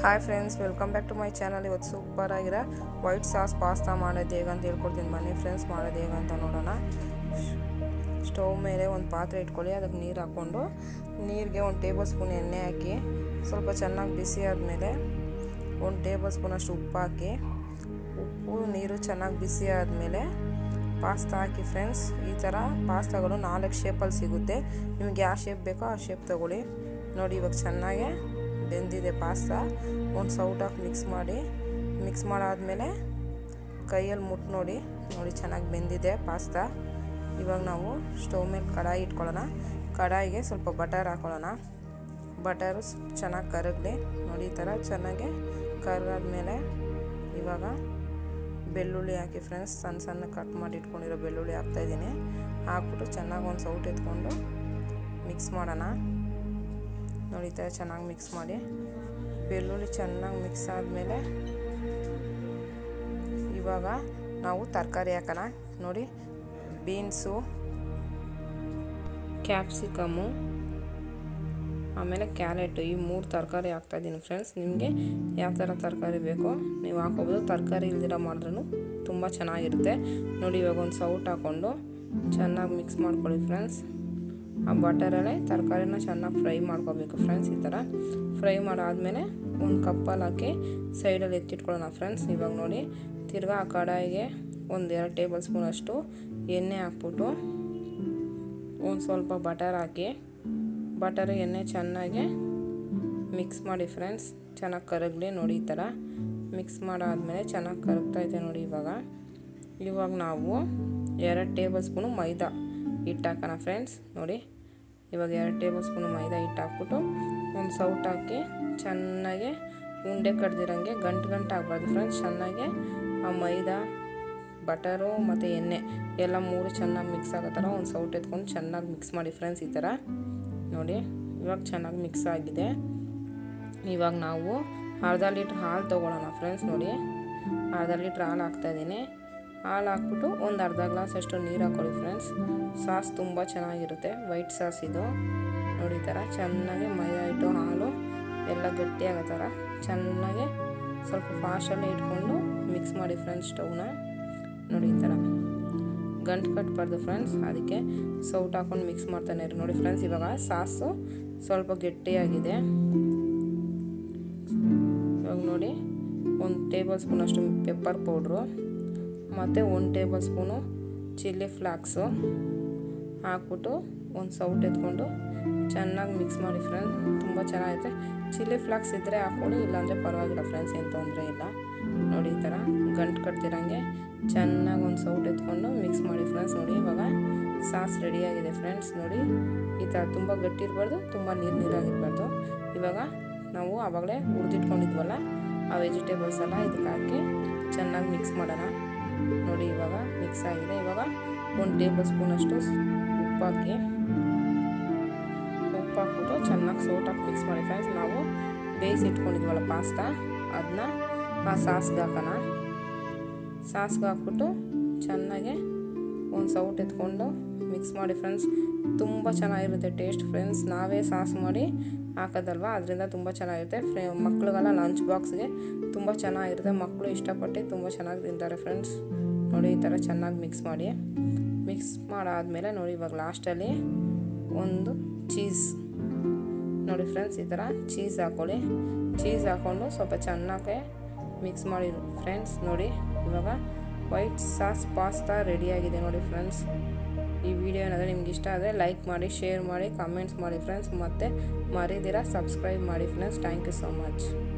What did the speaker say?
hi friends welcome back to my channel ಇವತ್ತು super ಆಗಿರೋ white sauce pasta ಮಾಡೋದು ಹೇಗೆ ಅಂತ ಹೇಳ್ಕೊಡ್ತೀನಿ ಬನ್ನಿ ಫ್ರೆಂಡ್ಸ್ ಮಾಡೋದು ಹೇಗೆ ಅಂತ ನೋಡೋಣ ಸ್ಟವ್ ಮೇಲೆ ಒಂದು ಪಾತ್ರೆ ಇಟ್ಕೊಳ್ಳಿ ಅದಕ್ಕೆ ನೀರು ಹಾಕ್ಕೊಂಡು ನೀರಿಗೆ ಒಂದು ಟೇಬಲ್ ಸ್ಪೂನ್ ಎಣ್ಣೆ ಹಾಕಿ ಸ್ವಲ್ಪ ಚೆನ್ನಾಗಿ ಬಿಸಿ ಆದಮೇಲೆ ಒಂದು ಟೇಬಲ್ ಸ್ಪೂನಷ್ಟು ಉಪ್ಪು ಹಾಕಿ ಉಪ್ಪು ನೀರು ಚೆನ್ನಾಗಿ ಬಿಸಿ ಆದಮೇಲೆ ಪಾಸ್ತಾ ಹಾಕಿ ಫ್ರೆಂಡ್ಸ್ ಈ ಥರ ಪಾಸ್ತಾಗಳು ನಾಲ್ಕು ಶೇಪಲ್ಲಿ ಸಿಗುತ್ತೆ ನಿಮಗೆ ಯಾವ ಶೇಪ್ ಬೇಕೋ ಆ ಶೇಪ್ ತೊಗೊಳ್ಳಿ ನೋಡಿ ಇವಾಗ ಚೆನ್ನಾಗೆ ಬೆಂದಿದೆ ಪಾಸ್ತಾ ಒಂದು ಸೌಟಾಗಿ ಮಿಕ್ಸ್ ಮಾಡಿ ಮಿಕ್ಸ್ ಮಾಡಾದಮೇಲೆ ಕೈಯಲ್ಲಿ ಮುಟ್ಟು ನೋಡಿ ನೋಡಿ ಚೆನ್ನಾಗಿ ಬೆಂದಿದೆ ಪಾಸ್ತಾ ಇವಾಗ ನಾವು ಸ್ಟವ್ ಮೇಲೆ ಕಡಾಯಿ ಇಟ್ಕೊಳ್ಳೋಣ ಕಡಾಯಿಗೆ ಸ್ವಲ್ಪ ಬಟರ್ ಹಾಕೊಳ್ಳೋಣ ಬಟರು ಚೆನ್ನಾಗಿ ಕರಗಲಿ ನೋಡಿ ಈ ಥರ ಚೆನ್ನಾಗಿ ಕರಗಾದ್ಮೇಲೆ ಇವಾಗ ಬೆಳ್ಳುಳ್ಳಿ ಹಾಕಿ ಫ್ರೆಂಡ್ಸ್ ಸಣ್ಣ ಸಣ್ಣ ಕಟ್ ಮಾಡಿ ಇಟ್ಕೊಂಡಿರೋ ಬೆಳ್ಳುಳ್ಳಿ ಹಾಕ್ತಾಯಿದ್ದೀನಿ ಹಾಕ್ಬಿಟ್ಟು ಚೆನ್ನಾಗಿ ಒಂದು ಸೌಟ್ ಎತ್ಕೊಂಡು ಮಿಕ್ಸ್ ಮಾಡೋಣ ನೋಡಿ ಈ ಥರ ಚೆನ್ನಾಗಿ ಮಿಕ್ಸ್ ಮಾಡಿ ಬೆಳ್ಳುಳ್ಳಿ ಚೆನ್ನಾಗಿ ಮಿಕ್ಸ್ ಆದಮೇಲೆ ಇವಾಗ ನಾವು ತರಕಾರಿ ಹಾಕೋಣ ನೋಡಿ ಬೀನ್ಸು ಕ್ಯಾಪ್ಸಿಕಮ್ಮು ಆಮೇಲೆ ಕ್ಯಾರೆಟು ಈ ಮೂರು ತರಕಾರಿ ಹಾಕ್ತಾಯಿದ್ದೀನಿ ಫ್ರೆಂಡ್ಸ್ ನಿಮಗೆ ಯಾವ ಥರ ತರಕಾರಿ ಬೇಕೋ ನೀವು ಹಾಕೋಬೋದು ತರಕಾರಿ ಇಲ್ದಿರ ಮಾಡಿದ್ರೂ ತುಂಬ ಚೆನ್ನಾಗಿರುತ್ತೆ ನೋಡಿ ಇವಾಗ ಒಂದು ಸೌಟ್ ಹಾಕ್ಕೊಂಡು ಚೆನ್ನಾಗಿ ಮಿಕ್ಸ್ ಮಾಡ್ಕೊಳ್ಳಿ ಫ್ರೆಂಡ್ಸ್ ಆ ಬಟರಲ್ಲೇ ತರಕಾರಿನ ಚೆನ್ನಾಗಿ ಫ್ರೈ ಮಾಡ್ಕೋಬೇಕು ಫ್ರೆಂಡ್ಸ್ ಈ ಥರ ಫ್ರೈ ಮಾಡಾದಮೇಲೆ ಒಂದು ಕಪ್ಪಲ್ಲಿ ಹಾಕಿ ಸೈಡಲ್ಲಿ ಎತ್ತಿಟ್ಕೊಳ್ಳೋಣ ಫ್ರೆಂಡ್ಸ್ ಇವಾಗ ನೋಡಿ ತಿರ್ಗಾ ಆ ಕಡಾಯಿಗೆ ಒಂದು ಎರಡು ಟೇಬಲ್ ಸ್ಪೂನ್ ಅಷ್ಟು ಎಣ್ಣೆ ಹಾಕ್ಬಿಟ್ಟು ಒಂದು ಸ್ವಲ್ಪ ಬಟರ್ ಹಾಕಿ ಬಟರ್ ಎಣ್ಣೆ ಚೆನ್ನಾಗಿ ಮಿಕ್ಸ್ ಮಾಡಿ ಫ್ರೆಂಡ್ಸ್ ಚೆನ್ನಾಗಿ ಕರಗಲಿ ನೋಡಿ ಈ ಥರ ಮಿಕ್ಸ್ ಮಾಡಾದಮೇಲೆ ಚೆನ್ನಾಗಿ ಕರಗ್ತೈತೆ ನೋಡಿ ಇವಾಗ ಇವಾಗ ನಾವು ಎರಡು ಟೇಬಲ್ ಸ್ಪೂನು ಮೈದಾ ಹಿಟ್ಟು ಹಾಕೋಣ ಫ್ರೆಂಡ್ಸ್ ನೋಡಿ ಇವಾಗ ಎರಡು ಟೇಬಲ್ ಸ್ಪೂನು ಮೈದಾ ಹಿಟ್ಟು ಹಾಕ್ಬಿಟ್ಟು ಒಂದು ಸೌಟ್ ಹಾಕಿ ಚೆನ್ನಾಗಿ ಉಂಡೆ ಕಡ್ದಿರಂಗೆ ಗಂಟು ಗಂಟು ಆಗಬಾರ್ದು ಫ್ರೆಂಡ್ಸ್ ಚೆನ್ನಾಗಿ ಆ ಮೈದಾ ಬಟರು ಮತ್ತು ಎಣ್ಣೆ ಎಲ್ಲ ಮೂರು ಚೆನ್ನಾಗಿ ಮಿಕ್ಸ್ ಆಗೋ ಥರ ಒಂದು ಸೌಟ್ ಎತ್ಕೊಂಡು ಚೆನ್ನಾಗಿ ಮಿಕ್ಸ್ ಮಾಡಿ ಫ್ರೆಂಡ್ಸ್ ಈ ಥರ ನೋಡಿ ಇವಾಗ ಚೆನ್ನಾಗಿ ಮಿಕ್ಸ್ ಆಗಿದೆ ಇವಾಗ ನಾವು ಅರ್ಧ ಲೀಟ್ರ್ ಹಾಲು ತೊಗೊಳ್ಳೋಣ ಫ್ರೆಂಡ್ಸ್ ನೋಡಿ ಅರ್ಧ ಲೀಟ್ರ್ ಹಾಲು ಹಾಕ್ತಾಯಿದ್ದೀನಿ ಹಾಲು ಹಾಕ್ಬಿಟ್ಟು ಒಂದು ಅರ್ಧ ಗ್ಲಾಸ್ ಅಷ್ಟು ನೀರು ಹಾಕೊಳ್ಳಿ ಫ್ರೆಂಡ್ಸ್ ಸಾಸ್ ತುಂಬ ಚೆನ್ನಾಗಿರುತ್ತೆ ವೈಟ್ ಸಾಸ್ ಇದು ನೋಡಿ ಈ ಥರ ಚೆನ್ನಾಗಿ ಮೈದಾ ಹಿಟ್ಟು ಹಾಲು ಎಲ್ಲ ಗಟ್ಟಿಯಾಗೋ ಥರ ಚೆನ್ನಾಗಿ ಸ್ವಲ್ಪ ಫಾಸ್ಟಲ್ಲಿ ಇಟ್ಕೊಂಡು ಮಿಕ್ಸ್ ಮಾಡಿ ಫ್ರೆಂಡ್ಸ್ ಸ್ಟವ್ನ ನೋಡಿ ಈ ಥರ ಗಂಟು ಕಟ್ಬಾರ್ದು ಫ್ರೆಂಡ್ಸ್ ಅದಕ್ಕೆ ಸೌಟ್ ಹಾಕೊಂಡು ಮಿಕ್ಸ್ ಮಾಡ್ತಾನೆ ಇರಿ ನೋಡಿ ಫ್ರೆಂಡ್ಸ್ ಇವಾಗ ಸಾಸು ಸ್ವಲ್ಪ ಗಟ್ಟಿಯಾಗಿದೆ ಇವಾಗ ನೋಡಿ ಒಂದು ಟೇಬಲ್ ಸ್ಪೂನ್ ಅಷ್ಟು ಪೆಪ್ಪರ್ ಪೌಡ್ರು ಮತ್ತು ಒಂದು ಟೇಬಲ್ ಸ್ಪೂನು ಚಿಲ್ಲಿ ಫ್ಲಾಕ್ಸು ಹಾಕ್ಬಿಟ್ಟು ಒಂದು ಸೌಟ್ ಎತ್ಕೊಂಡು ಚೆನ್ನಾಗಿ ಮಿಕ್ಸ್ ಮಾಡಿ ಫ್ರೆಂಡ್ಸ್ ತುಂಬ ಚೆನ್ನಾಗಿರುತ್ತೆ ಚಿಲ್ಲಿ ಫ್ಲಾಕ್ಸ್ ಇದ್ದರೆ ಹಾಕ್ಕೊಳ್ಳಿ ಇಲ್ಲಾಂದರೆ ಪರವಾಗಿಲ್ಲ ಫ್ರೆಂಡ್ಸ್ ಏನು ತೊಂದರೆ ಇಲ್ಲ ನೋಡಿ ಈ ಥರ ಗಂಟು ಕಟ್ತಿರಂಗೆ ಚೆನ್ನಾಗಿ ಒಂದು ಸೌಟ್ ಎತ್ಕೊಂಡು ಮಿಕ್ಸ್ ಮಾಡಿ ಫ್ರೆಂಡ್ಸ್ ನೋಡಿ ಇವಾಗ ಸಾಸ್ ರೆಡಿಯಾಗಿದೆ ಫ್ರೆಂಡ್ಸ್ ನೋಡಿ ಈ ಥರ ತುಂಬ ಗಟ್ಟಿ ಇರಬಾರ್ದು ತುಂಬ ನೀರು ನೀರಾಗಿರಬಾರ್ದು ಇವಾಗ ನಾವು ಆವಾಗಲೇ ಹುರಿದಿಟ್ಕೊಂಡಿದ್ವಲ್ಲ ಆ ವೆಜಿಟೇಬಲ್ಸ್ ಎಲ್ಲ ಇದಕ್ಕೆ ಹಾಕಿ ಚೆನ್ನಾಗಿ ಮಿಕ್ಸ್ ಮಾಡೋಣ ನೋಡಿ ಇವಾಗ ಮಿಕ್ಸ್ ಆಗಿದೆ ಇವಾಗ ಒಂದು ಟೇಬಲ್ ಸ್ಪೂನಷ್ಟು ಉಪ್ಪು ಹಾಕಿ ಉಪ್ಪು ಹಾಕ್ಬಿಟ್ಟು ಚೆನ್ನಾಗಿ ಸೌಟಾಗಿ ಮಿಕ್ಸ್ ಮಾಡಿ ಫ್ರೆಂಡ್ಸ್ ನಾವು ಬೇಯಿಸಿ ಇಟ್ಕೊಂಡಿದ್ವಲ್ಲ ಪಾಸ್ತಾ ಅದನ್ನ ಆ ಸಾಸ್ಗೆ ಹಾಕೋಣ ಸಾಸ್ಗೆ ಹಾಕ್ಬಿಟ್ಟು ಚೆನ್ನಾಗಿ ಒಂದು ಸೌಟ್ ಎತ್ಕೊಂಡು ಮಿಕ್ಸ್ ಮಾಡಿ ಫ್ರೆಂಡ್ಸ್ ತುಂಬ ಚೆನ್ನಾಗಿರುತ್ತೆ ಟೇಸ್ಟ್ ಫ್ರೆಂಡ್ಸ್ ನಾವೇ ಸಾಸ್ ಮಾಡಿ ಹಾಕೋದಲ್ವ ಅದರಿಂದ ತುಂಬ ಚೆನ್ನಾಗಿರುತ್ತೆ ಫ್ರೇ ಮಕ್ಳಿಗೆಲ್ಲ ಲಂಚ್ ಬಾಕ್ಸ್ಗೆ ತುಂಬ ಚೆನ್ನಾಗಿರುತ್ತೆ ಮಕ್ಕಳು ಇಷ್ಟಪಟ್ಟು ತುಂಬ ಚೆನ್ನಾಗಿ ತಿಂತಾರೆ ಫ್ರೆಂಡ್ಸ್ ನೋಡಿ ಈ ಥರ ಚೆನ್ನಾಗಿ ಮಿಕ್ಸ್ ಮಾಡಿ ಮಿಕ್ಸ್ ಮಾಡಾದಮೇಲೆ ನೋಡಿ ಇವಾಗ ಲಾಸ್ಟಲ್ಲಿ ಒಂದು ಚೀಸ್ ನೋಡಿ ಫ್ರೆಂಡ್ಸ್ ಈ ಥರ ಚೀಸ್ ಹಾಕ್ಕೊಳ್ಳಿ ಚೀಸ್ ಹಾಕ್ಕೊಂಡು ಸ್ವಲ್ಪ ಚೆನ್ನಾಗಿ ಮಿಕ್ಸ್ ಮಾಡಿ ಫ್ರೆಂಡ್ಸ್ ನೋಡಿ ಇವಾಗ ವೈಟ್ ಸಾಸ್ ಪಾಸ್ತಾ ರೆಡಿಯಾಗಿದೆ ನೋಡಿ ಫ್ರೆಂಡ್ಸ್ ಈ ವಿಡಿಯೋ ಏನಾದರೆ ನಿಮ್ಗೆ ಇಷ್ಟ ಆದರೆ ಲೈಕ್ ಮಾಡಿ ಶೇರ್ ಮಾಡಿ ಕಮೆಂಟ್ಸ್ ಮಾಡಿ ಫ್ರೆಂಡ್ಸ್ ಮತ್ತು ಮರಿದಿರ ಸಬ್ಸ್ಕ್ರೈಬ್ ಮಾಡಿ friends thank you so much